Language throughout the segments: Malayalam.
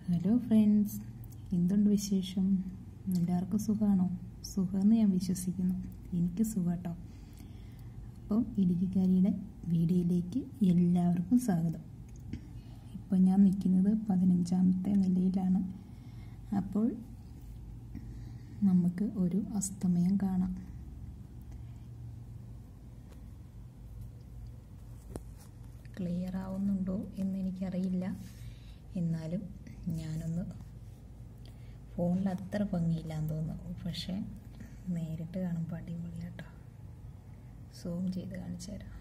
ഹലോ ഫ്രണ്ട്സ് എന്തുണ്ട് വിശേഷം എല്ലാവർക്കും സുഖമാണോ സുഖമെന്ന് ഞാൻ വിശ്വസിക്കുന്നു എനിക്ക് സുഖാട്ടോ അപ്പോൾ ഇടുക്കിക്കാരിയുടെ വീഡിയോയിലേക്ക് എല്ലാവർക്കും സ്വാഗതം ഇപ്പോൾ ഞാൻ നിൽക്കുന്നത് പതിനഞ്ചാമത്തെ നിലയിലാണ് അപ്പോൾ നമുക്ക് ഒരു അസ്തമയം കാണാം ക്ലിയർ ആവുന്നുണ്ടോ എന്ന് എനിക്കറിയില്ല എന്നാലും ഞാനൊന്ന് ഫോണിൽ അത്ര ഭംഗിയില്ലാന്ന് തോന്നുന്നു പക്ഷേ നേരിട്ട് കാണുമ്പോൾ അടിപൊളിയാട്ടോ സൂം ചെയ്ത് കാണിച്ചു തരാം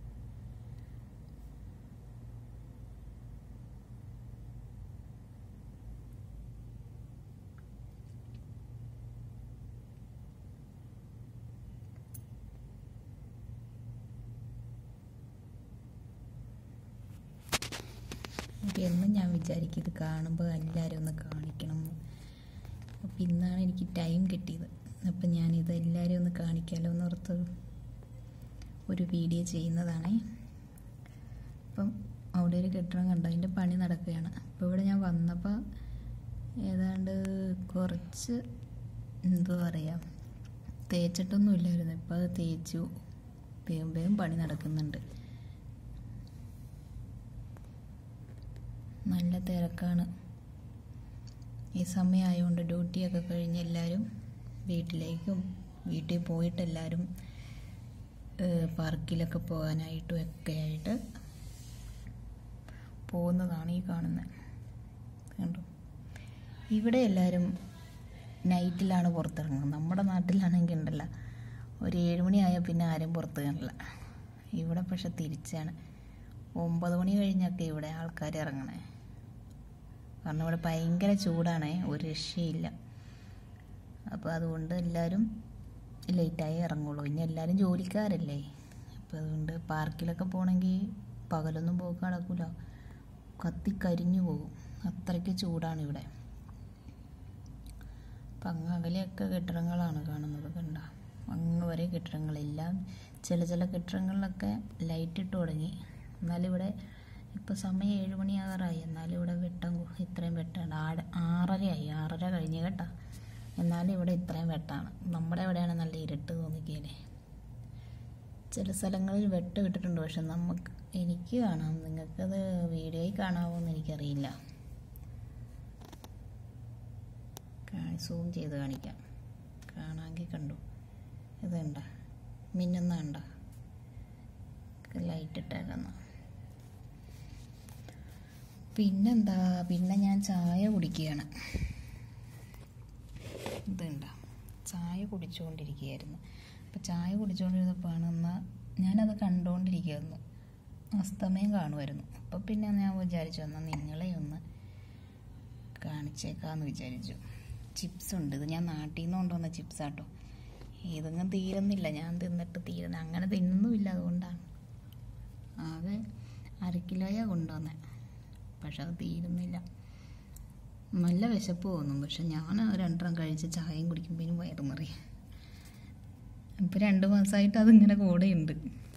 അപ്പോൾ എന്നും ഞാൻ വിചാരിക്കും ഇത് കാണുമ്പോൾ എല്ലാവരും ഒന്ന് കാണിക്കണം എന്ന് അപ്പോൾ ഇന്നാണ് എനിക്ക് ടൈം കിട്ടിയത് അപ്പം ഞാനിത് എല്ലാവരും ഒന്ന് കാണിക്കാമല്ലോ എന്ന് ഓർത്ത് ഒരു വീഡിയോ ചെയ്യുന്നതാണേ അപ്പം അവിടെ ഒരു കെട്ടിടം കണ്ടു അതിൻ്റെ പണി നടക്കുകയാണ് അപ്പോൾ ഇവിടെ ഞാൻ വന്നപ്പോൾ ഏതാണ്ട് കുറച്ച് എന്തോ പറയുക തേച്ചിട്ടൊന്നും ഇല്ലായിരുന്നു ഇപ്പോൾ അത് തേച്ചു വേഗം വേഗം പണി നടക്കുന്നുണ്ട് നല്ല തിരക്കാണ് ഈ സമയമായതുകൊണ്ട് ഡ്യൂട്ടിയൊക്കെ കഴിഞ്ഞ് എല്ലാവരും വീട്ടിലേക്കും വീട്ടിൽ പോയിട്ട് എല്ലാവരും പാർക്കിലൊക്കെ പോകാനായിട്ടും ഒക്കെ ആയിട്ട് പോകുന്നതാണ് ഈ കാണുന്നത് കണ്ടോ ഇവിടെ എല്ലാവരും നൈറ്റിലാണ് പുറത്തിറങ്ങുന്നത് നമ്മുടെ നാട്ടിലാണെങ്കിൽ ഉണ്ടല്ല ഒരു ഏഴുമണിയായാൽ പിന്നെ ആരും പുറത്ത് കാണില്ല ഇവിടെ പക്ഷെ തിരിച്ചാണ് ഒമ്പത് മണി കഴിഞ്ഞൊക്കെ ഇവിടെ ആൾക്കാർ ഇറങ്ങണേ കാരണം ഇവിടെ ഭയങ്കര ചൂടാണേ ഒരു രക്ഷയില്ല അപ്പോൾ അതുകൊണ്ട് എല്ലാവരും ലേറ്റായി ഇറങ്ങുള്ളൂ ഇനി എല്ലാവരും ജോലിക്കാരല്ലേ അപ്പോൾ അതുകൊണ്ട് പാർക്കിലൊക്കെ പോകണമെങ്കിൽ പകലൊന്നും പോക്ക് നടക്കില്ല കത്തി കരിഞ്ഞു പോകും അത്രയ്ക്ക് ചൂടാണ് ഇവിടെ അപ്പം അങ്ങ് അകലെയൊക്കെ കെട്ടിടങ്ങളാണ് കാണുന്നത് കണ്ട അങ്ങ് വരെ കെട്ടിടങ്ങളെല്ലാം ചില ചില കെട്ടിടങ്ങളിലൊക്കെ ലൈറ്റ് ഇട്ട് തുടങ്ങി എന്നാലും ഇവിടെ ഇപ്പോൾ സമയം ഏഴ് മണിയാകാറായി എന്നാലും ഇവിടെ വെട്ടം ഇത്രയും വെട്ടാണ് ആഴ ആറരയായി ആറര കഴിഞ്ഞ് കേട്ടാ എന്നാലും ഇവിടെ ഇത്രയും വെട്ടാണ് നമ്മുടെ ഇവിടെയാണ് നല്ല ഇരുട്ട് തോന്നിക്കല്ലേ ചില സ്ഥലങ്ങളിൽ വെട്ട് വിട്ടിട്ടുണ്ട് പക്ഷെ നമുക്ക് എനിക്ക് കാണാം നിങ്ങൾക്കത് വീഡിയോയിൽ കാണാമോ എന്ന് എനിക്കറിയില്ല സൂം ചെയ്ത് കാണിക്കാം കാണാമെങ്കിൽ കണ്ടു ഇത് കണ്ട മിന്നുന്ന കണ്ട ലൈറ്റ് ഇട്ടേക്കുന്ന പിന്നെന്താ പിന്നെ ഞാൻ ചായ കുടിക്കുകയാണ് ഇതുണ്ട ചായ കുടിച്ചുകൊണ്ടിരിക്കുകയായിരുന്നു അപ്പോൾ ചായ കുടിച്ചുകൊണ്ടിരുന്നപ്പോഴാണ് എന്നാൽ ഞാനത് കണ്ടുകൊണ്ടിരിക്കുകയായിരുന്നു അസ്തമയം കാണുമായിരുന്നു അപ്പോൾ പിന്നെ ഞാൻ വിചാരിച്ചു എന്നാൽ നിങ്ങളെ ഒന്ന് കാണിച്ചേക്കാന്ന് വിചാരിച്ചു ചിപ്സ് ഉണ്ട് ഇത് ഞാൻ നാട്ടിൽ നിന്ന് കൊണ്ടുവന്ന ചിപ്സ് ആട്ടോ ഇതൊന്നും തീരുന്നില്ല ഞാൻ തിന്നിട്ട് തീരുന്ന അങ്ങനെ തിന്നുമില്ല അതുകൊണ്ടാണ് ആകെ അര കിലോയാണ് കൊണ്ടുവന്നത് പക്ഷെ അത് തീരുന്നില്ല നല്ല വിശപ്പ് തോന്നും പക്ഷെ ഞാൻ രണ്ടെണ്ണം കഴിച്ച് ചായയും കുടിക്കുമ്പോഴും വയറ് മറി ഇപ്പം രണ്ട് മാസമായിട്ട് അതിങ്ങനെ കൂടെയുണ്ട്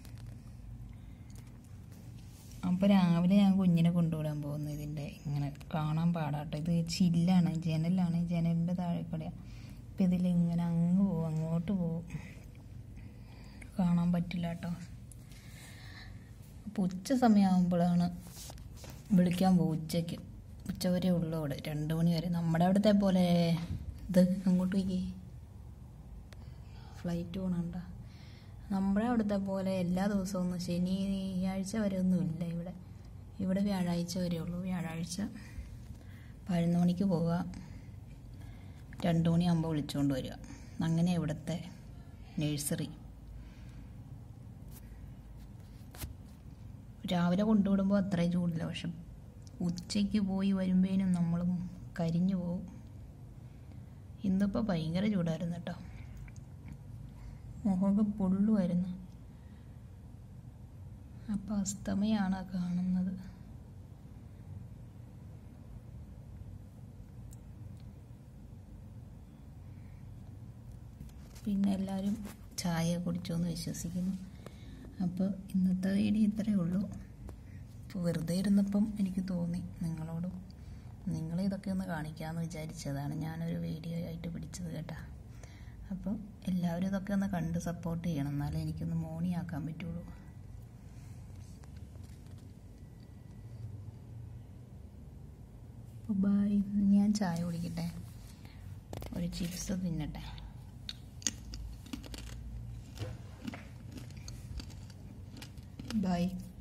അപ്പോൾ രാവിലെ ഞാൻ കുഞ്ഞിനെ കൊണ്ടുവിടാൻ പോകുന്നു ഇതിൻ്റെ ഇങ്ങനെ കാണാൻ പാടാട്ടോ ഇത് ചില്ലാണ് ജനലാണ് ജനലിൻ്റെ താഴെ കൂടെയാണ് അപ്പം ഇതിൽ ഇങ്ങനെ അങ്ങ് പോവും അങ്ങോട്ട് പോവും കാണാൻ പറ്റില്ല കേട്ടോ അപ്പോൾ ഉച്ച സമയമാകുമ്പോഴാണ് വിളിക്കാൻ പോകും ഉച്ചയ്ക്ക് ഉച്ച വരെ ഉള്ളു അവിടെ രണ്ട് മണി വരെ നമ്മുടെ അവിടുത്തെ പോലെ ഇത് അങ്ങോട്ട് പോയി ഫ്ലൈറ്റ് പോകണണ്ട നമ്മുടെ അവിടുത്തെ പോലെ എല്ലാ ദിവസവും ഒന്നും ശനിയാഴ്ച വരെ ഒന്നും ഇല്ല ഇവിടെ ഇവിടെ വ്യാഴാഴ്ച വരെ ഉള്ളൂ വ്യാഴാഴ്ച പതിനൊന്ന് മണിക്ക് പോവുക രണ്ട് മണിയാകുമ്പോൾ വിളിച്ചുകൊണ്ട് വരിക അങ്ങനെ ഇവിടുത്തെ നേഴ്സറി രാവിലെ കൊണ്ടുവിടുമ്പോൾ അത്രയും ചൂടില്ല പക്ഷെ ഉച്ചയ്ക്ക് പോയി വരുമ്പോഴേനും നമ്മൾ കരിഞ്ഞു പോകും ഇന്നിപ്പോൾ ഭയങ്കര ചൂടായിരുന്നു കേട്ടോ മുഖമൊക്കെ പൊള്ളുമായിരുന്നു അപ്പോൾ അസ്തമയാണ് കാണുന്നത് പിന്നെ എല്ലാവരും ചായ കുടിച്ചോന്ന് വിശ്വസിക്കുന്നു അപ്പോൾ ഇന്നത്തെ വീഡിയോ ഇത്രയേ ഉള്ളൂ അപ്പോൾ വെറുതെ ഇരുന്നപ്പം എനിക്ക് തോന്നി നിങ്ങളോടും നിങ്ങളെ ഇതൊക്കെ ഒന്ന് കാണിക്കാമെന്ന് വിചാരിച്ചതാണ് ഞാനൊരു വീഡിയോ ആയിട്ട് പിടിച്ചത് കേട്ടാ അപ്പം എല്ലാവരും ഇതൊക്കെ ഒന്ന് കണ്ട് സപ്പോർട്ട് ചെയ്യണം എന്നാലേ എനിക്കൊന്ന് മോണിയാക്കാൻ പറ്റുള്ളൂ ബൈ ഞാൻ ചായ കുടിക്കട്ടെ ഒരു ചിപ്സ് തിന്നട്ടെ ബൈ